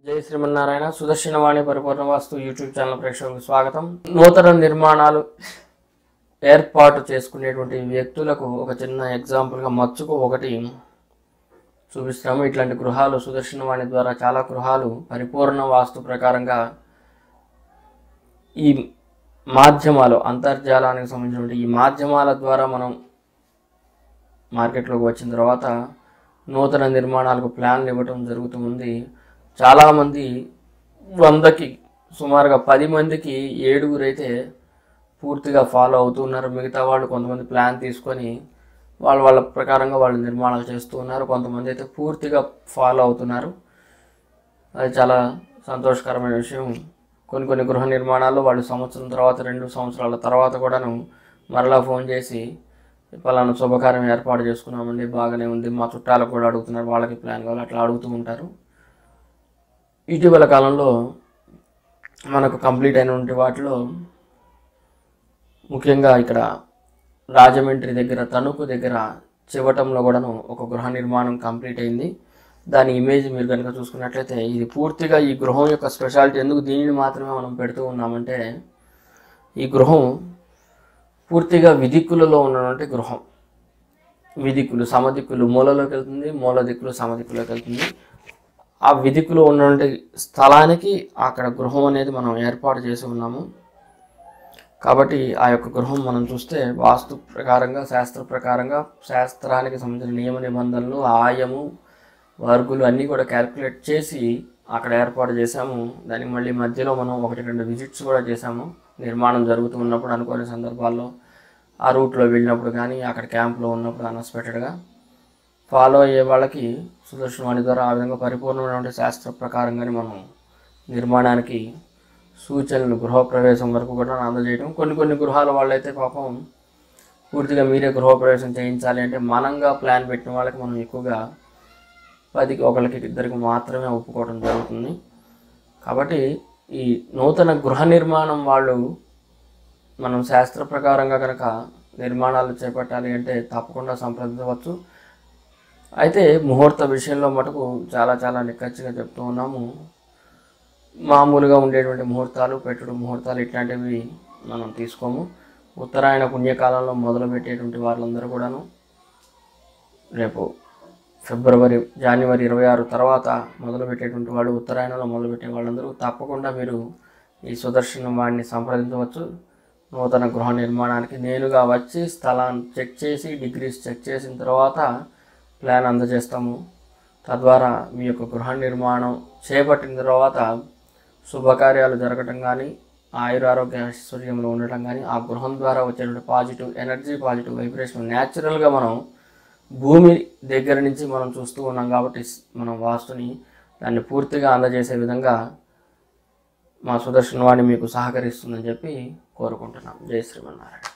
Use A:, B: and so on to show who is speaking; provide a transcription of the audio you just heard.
A: జై శ్రీమన్నారాయణ సుదర్శనవాణి పరిపూర్ణ వాస్తు YouTube channel ప్రేక్షకులకు స్వాగతం నూతన నిర్మాణాలు ఏర్పాటు చేసుకునేటువంటి వ్యక్తులకు ఒక చిన్న ఎగ్జాంపుల్గా మచ్చుకు ఒకటి చూపిస్తాము ఇట్లాంటి గృహాలు సుదర్శనవాణి ద్వారా చాలా గృహాలు పరిపూర్ణ వాస్తు ప్రకారంగా ఈ మాధ్యమాలు అంతర్జాలానికి సంబంధించినటువంటి ఈ మాధ్యమాల ద్వారా మనం మార్కెట్లోకి వచ్చిన తర్వాత నూతన నిర్మాణాలకు ప్లాన్లు ఇవ్వటం జరుగుతుంది చాలామంది వందకి సుమారుగా పది మందికి ఏడుగురు అయితే పూర్తిగా ఫాలో అవుతున్నారు మిగతా వాళ్ళు కొంతమంది ప్లాన్ తీసుకొని వాళ్ళ వాళ్ళ ప్రకారంగా వాళ్ళు నిర్మాణాలు చేస్తూ ఉన్నారు కొంతమంది అయితే పూర్తిగా ఫాలో అవుతున్నారు అది చాలా సంతోషకరమైన విషయం కొన్ని కొన్ని గృహ నిర్మాణాలు వాళ్ళు సంవత్సరం తర్వాత రెండు సంవత్సరాల తర్వాత కూడాను మరలా ఫోన్ చేసి పలానా శుభకార్యం ఏర్పాటు చేసుకున్నామండి బాగానే ఉంది మా చుట్టాలకు కూడా అడుగుతున్నారు వాళ్ళకి ప్లాన్ కావాలి అట్లా అడుగుతూ ఉంటారు ఇటీవల కాలంలో మనకు కంప్లీట్ అయినటువంటి వాటిలో ముఖ్యంగా ఇక్కడ రాజమండ్రి దగ్గర తణుకు దగ్గర చివటంలో కూడాను ఒక గృహ నిర్మాణం కంప్లీట్ అయింది దాని ఇమేజ్ మీరు కనుక చూసుకున్నట్లయితే ఇది పూర్తిగా ఈ గృహం యొక్క స్పెషాలిటీ ఎందుకు దీనిని మాత్రమే మనం పెడుతూ ఉన్నామంటే ఈ గృహం పూర్తిగా విదిక్కులలో ఉన్నటువంటి గృహం విదిక్కులు సమదిక్కులు మూలలోకి వెళ్తుంది మూల దిక్కులు సమదిక్కులోకి వెళ్తుంది ఆ విదిక్కులో ఉన్నటువంటి స్థలానికి అక్కడ గృహం అనేది మనం ఏర్పాటు చేసి ఉన్నాము కాబట్టి ఆ యొక్క గృహం మనం చూస్తే వాస్తు ప్రకారంగా శాస్త్ర ప్రకారంగా శాస్త్రానికి సంబంధించిన నియమ నిబంధనలు ఆయము వర్గులు అన్నీ కూడా క్యాల్కులేట్ చేసి అక్కడ ఏర్పాటు చేశాము దానికి మళ్ళీ మధ్యలో మనం ఒకటి రెండు విజిట్స్ కూడా చేశాము నిర్మాణం జరుగుతూ ఉన్నప్పుడు అనుకోని సందర్భాల్లో ఆ రూట్లో వెళ్ళినప్పుడు కానీ అక్కడ క్యాంప్లో ఉన్నప్పుడు అన్ఎక్స్పెక్టెడ్గా ఫాలో అయ్యే వాళ్ళకి సుదర్శనవాణి ద్వారా ఆ విధంగా పరిపూర్ణమైనటువంటి శాస్త్ర ప్రకారంగానే మనం నిర్మాణానికి సూచనలు గృహప్రవేశం వరకు కూడా అందజేయడం కొన్ని కొన్ని గృహాల వాళ్ళైతే పాపం పూర్తిగా మీరే గృహప్రవేశం చేయించాలి అంటే మనంగా ప్లాన్ పెట్టిన వాళ్ళకి మనం ఎక్కువగా పదికి ఒకరికి ఇద్దరికి మాత్రమే ఒప్పుకోవడం జరుగుతుంది కాబట్టి ఈ నూతన గృహ నిర్మాణం వాళ్ళు మనం శాస్త్ర ప్రకారంగా కనుక నిర్మాణాలు చేపట్టాలి అంటే తప్పకుండా సంప్రదించవచ్చు అయితే ముహూర్త విషయంలో మటుకు చాలా చాలా నిక్కచ్చిగా చెప్తూ ఉన్నాము మామూలుగా ఉండేటువంటి ముహూర్తాలు పెట్టుడు ముహూర్తాలు ఇట్లాంటివి మనం తీసుకోము ఉత్తరాయణ పుణ్యకాలంలో మొదలుపెట్టేటువంటి వాళ్ళందరూ కూడాను రేపు ఫిబ్రవరి జనవరి ఇరవై ఆరు తర్వాత మొదలుపెట్టేటువంటి వాళ్ళు ఉత్తరాయణంలో మొదలుపెట్టే వాళ్ళందరూ తప్పకుండా మీరు ఈ సుదర్శన వాడిని సంప్రదించవచ్చు నూతన గృహ నిర్మాణానికి నేనుగా వచ్చి స్థలాన్ని చెక్ చేసి డిగ్రీస్ చెక్ చేసిన తర్వాత ప్లాన్ అందజేస్తాము తద్వారా మీ యొక్క గృహ నిర్మాణం చేపట్టిన తర్వాత శుభకార్యాలు జరగటం కానీ ఆయుర ఆరోగ్య ఐశ్వర్యంలో ఉండటం కానీ ఆ గృహం ద్వారా వచ్చేటువంటి పాజిటివ్ ఎనర్జీ పాజిటివ్ వైబ్రేషన్ న్యాచురల్గా మనం భూమి దగ్గర నుంచి మనం చూస్తూ ఉన్నాం కాబట్టి మనం వాస్తుని దాన్ని పూర్తిగా అందజేసే విధంగా మా సుదర్శన వాణి మీకు సహకరిస్తుందని చెప్పి కోరుకుంటున్నాం జై శ్రీమన్నారాయణ